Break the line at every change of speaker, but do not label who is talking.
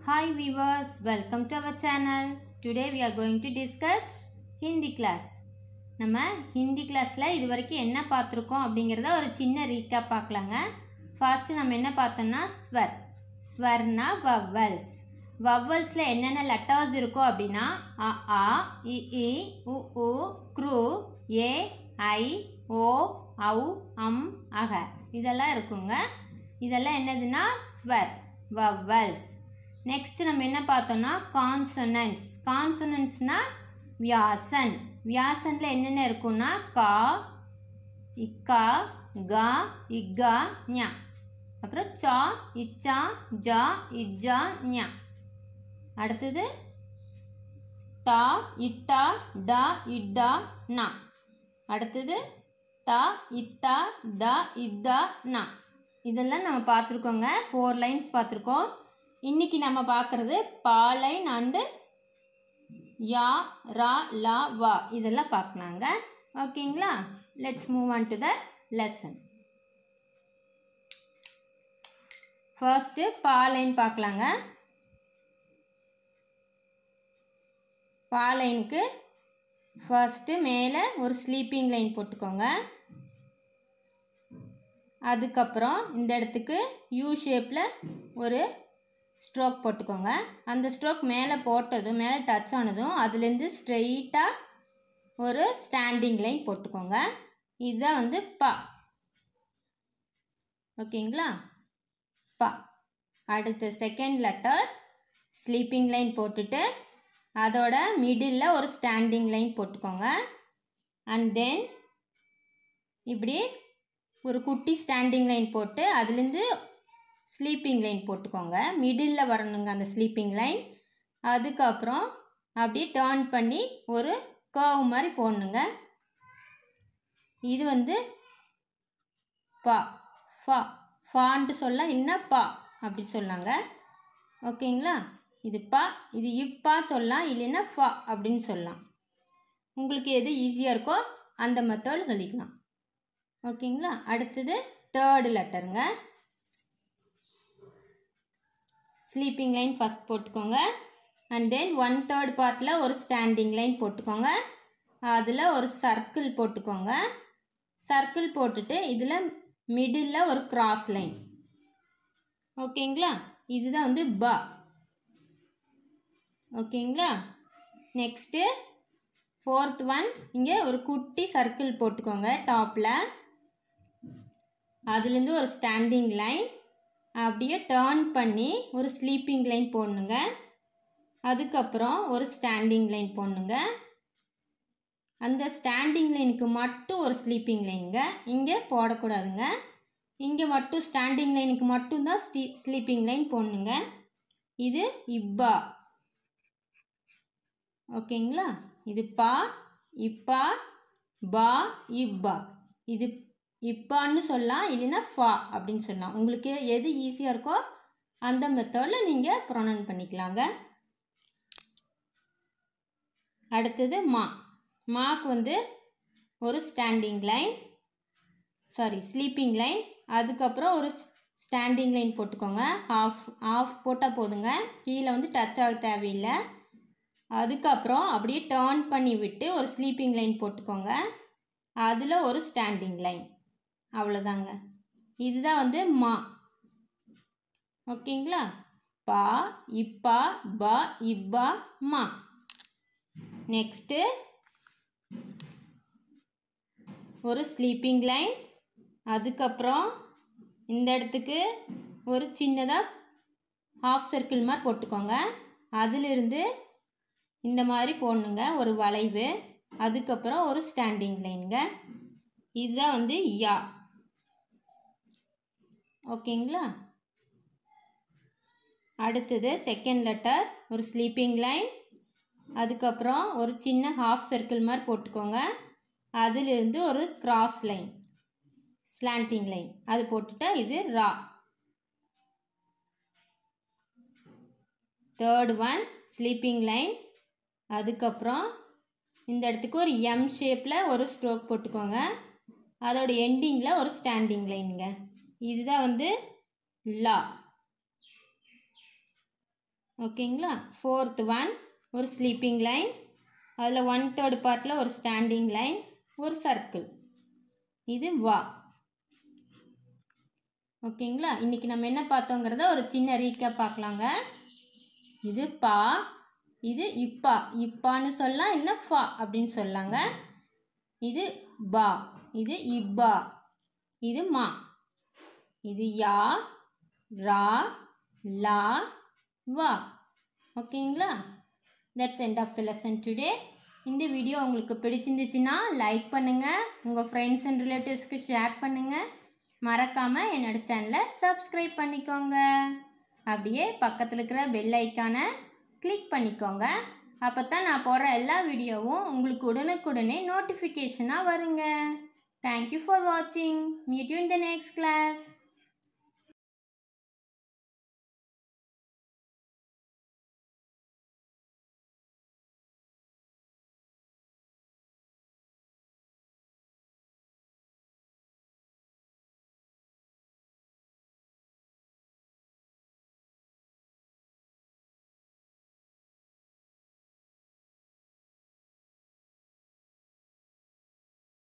Hi viewers, welcome to our channel. Today we are going to discuss Hindi class. நம்ம ஹிந்தி கிளாஸில் இது வரைக்கும் என்ன பார்த்துருக்கோம் அப்படிங்கிறத ஒரு சின்ன ரீக்கப் பார்க்கலாங்க ஃபர்ஸ்ட்டு நம்ம என்ன பார்த்தோம்னா ஸ்வர் ஸ்வர்னா வவ்வல்ஸ் வவ்வல்ஸில் என்னென்ன லெட்டர்ஸ் இருக்கோ அப்படின்னா அ ஆ இ இ உ உ க்ரு ஏ ஐ ஓ ஔ அம் அக இதெல்லாம் இருக்குங்க இதெல்லாம் என்னதுன்னா ஸ்வர் வவ்வல்ஸ் நெக்ஸ்ட் நம்ம என்ன பார்த்தோம்னா கான்சனன்ட்ஸ் கான்சனன்ட்ஸ்னா வியாசன் வியாசனில் என்னென்ன இருக்கும்னா கா இக்கா கா இக்கா ஞா அப்புறம் சா இச்சா ஜா இஜ்ஜா ஞா அடுத்தது தா இட்டா டா இட்டா நா அடுத்தது தா இத்தா த இத்தா நா இதெல்லாம் நம்ம பார்த்துருக்கோங்க ஃபோர் லைன்ஸ் பார்த்துருக்கோம் இன்னைக்கு நம்ம பார்க்குறது பா லைன் அண்டு யா ரா லா வா இதெல்லாம் பார்க்கலாங்க ஓகேங்களா let's move on to the lesson first பா லைன் பார்க்கலாங்க பா லைனுக்கு ஃபர்ஸ்ட்டு மேலே ஒரு ஸ்லீப்பிங் லைன் போட்டுக்கோங்க அதுக்கப்புறம் இந்த இடத்துக்கு யூ ஷேப்பில் ஒரு ஸ்ட்ரோக் போட்டுக்கோங்க அந்த ஸ்ட்ரோக் மேலே போட்டதும் மேலே டச் ஆனதும் அதுலேருந்து ஸ்ட்ரெயிட்டாக ஒரு ஸ்டாண்டிங் லைன் போட்டுக்கோங்க இதுதான் வந்து ப ஓகேங்களா ப அடுத்த செகண்ட் லெட்டர் ஸ்லீப்பிங் லைன் போட்டுட்டு அதோட மிடில் ஒரு ஸ்டாண்டிங் லைன் போட்டுக்கோங்க அண்ட் தென் இப்படி ஒரு குட்டி ஸ்டாண்டிங் லைன் போட்டு அதுலேருந்து ஸ்லீப்பிங் லைன் போட்டுக்கோங்க மிடில் வரணுங்க அந்த ஸ்லீப்பிங் லைன் அதுக்கப்புறம் அப்படியே டேர்ன் பண்ணி ஒரு கர்வ் மாதிரி போடணுங்க இது வந்து பா ஃபா ஃபான்ட்டு சொல்லலாம் இல்லைன்னா பா அப்படி சொல்லாங்க ஓகேங்களா இது பா இது இப்பா சொல்லலாம் இல்லைன்னா ஃபா அப்படின்னு சொல்லலாம் உங்களுக்கு எது ஈஸியாக இருக்கோ அந்த மெத்தட் சொல்லிக்கலாம் ஓகேங்களா அடுத்தது தேர்டு லெட்டருங்க ஸ்லீப்பிங் லைன் ஃபஸ்ட் போட்டுக்கோங்க அண்ட் தென் ஒன் தேர்ட் பார்ட்டில் ஒரு ஸ்டாண்டிங் லைன் போட்டுக்கோங்க அதில் ஒரு சர்க்கிள் போட்டுக்கோங்க சர்க்கிள் போட்டுட்டு இதில் மிடில் ஒரு கிராஸ் லைன் ஓகேங்களா இதுதான் வந்து ப ஓகேங்களா நெக்ஸ்ட்டு ஃபோர்த் ஒன் இங்கே ஒரு குட்டி சர்க்கிள் போட்டுக்கோங்க டாப்பில் அதுலேருந்து ஒரு ஸ்டாண்டிங் லைன் அப்படியே டேர்ன் பண்ணி ஒரு ஸ்லீப்பிங் லைன் போடணுங்க அதுக்கப்புறம் ஒரு ஸ்டாண்டிங் லைன் போடணுங்க அந்த ஸ்டாண்டிங் லைனுக்கு மட்டும் ஒரு ஸ்லீப்பிங் லைனுங்க இங்கே போடக்கூடாதுங்க இங்கே மட்டும் ஸ்டாண்டிங் லைனுக்கு மட்டும்தான் ஸ்லீ ஸ்லீப்பிங் லைன் போடணுங்க இது இப்பா ஓகேங்களா இது பா இப்பா பா இப்பா இது இப்பான்னு சொல்லலாம் இல்லைன்னா ஃபா அப்படின்னு சொல்லலாம் உங்களுக்கு எது ஈஸியாக இருக்கோ அந்த மெத்தடில் நீங்கள் ப்ரொனவுன் பண்ணிக்கலாங்க அடுத்தது மா மாக்கு வந்து ஒரு standing line sorry sleeping line அதுக்கப்புறம் ஒரு ஸ்டாண்டிங் லைன் போட்டுக்கோங்க ஹாஃப் ஆஃப் போட்டால் போதுங்க கீழே வந்து டச் ஆக தேவையில்லை அதுக்கப்புறம் அப்படியே டேர்ன் பண்ணி விட்டு ஒரு ஸ்லீப்பிங் லைன் போட்டுக்கோங்க அதில் ஒரு ஸ்டாண்டிங் லைன் அவ்வளோதாங்க இதுதான் வந்து மா ஓகேங்களா பா இப்பா ப இப்பா மா நெக்ஸ்ட்டு ஒரு ஸ்லீப்பிங் லைன் அதுக்கப்புறம் இந்த இடத்துக்கு ஒரு சின்னதாக ஹாஃப் சர்க்கிள் மாதிரி போட்டுக்கோங்க அதிலிருந்து இந்த மாதிரி போடணுங்க ஒரு வளைவு அதுக்கப்புறம் ஒரு ஸ்டாண்டிங் லைனுங்க இதுதான் வந்து யா ஓகேங்களா அடுத்தது செகண்ட் லெட்டர் ஒரு ஸ்லீப்பிங் லைன் அதுக்கப்புறம் ஒரு சின்ன ஹாஃப் சர்க்கிள் மாதிரி போட்டுக்கோங்க அதிலிருந்து ஒரு கிராஸ் லைன் ஸ்லாண்டிங் லைன் அது போட்டுட்டா இது ரா தேர்ட் ஒன் ஸ்லீப்பிங் லைன் அதுக்கப்புறம் இந்த இடத்துக்கு ஒரு எம் ஷேப்பில் ஒரு ஸ்ட்ரோக் போட்டுக்கோங்க அதோட எண்டிங்கில் ஒரு ஸ்டாண்டிங் லைனுங்க இதுதான் வந்து லா ஓகேங்களா ஃபோர்த் ஒன் ஒரு ஸ்லீப்பிங் லைன் அதில் ஒன் தேர்ட் பார்ட்டில் ஒரு ஸ்டாண்டிங் லைன் ஒரு சர்க்கிள் இது வா ஓகேங்களா இன்றைக்கி நம்ம என்ன பார்த்தோங்கிறத ஒரு சின்ன ரீக்கப் பார்க்கலாங்க இது பா இது இப்பா இப்பான்னு சொல்லலாம் இல்லை ஃபா அப்படின்னு சொல்லலாங்க இது பா இது இப்பா இது மா இது யா ரா லா வா ஓகேங்களா that's end of the lesson today இந்த வீடியோ உங்களுக்கு பிடிச்சிருந்துச்சுன்னா லைக் பண்ணுங்கள் உங்கள் ஃப்ரெண்ட்ஸ் அண்ட் ரிலேட்டிவ்ஸ்க்கு ஷேர் பண்ணுங்கள் மறக்காமல் என்னோட சேனலை சப்ஸ்கிரைப் பண்ணிக்கோங்க அப்படியே பக்கத்தில் இருக்கிற பெல் ஐக்கானை கிளிக் பண்ணிக்கோங்க அப்போ தான் நான் போடுற எல்லா வீடியோவும் உங்களுக்கு உடனுக்குடனே நோட்டிஃபிகேஷனாக வருங்க தேங்க்யூ ஃபார் வாட்சிங் meet you in the next class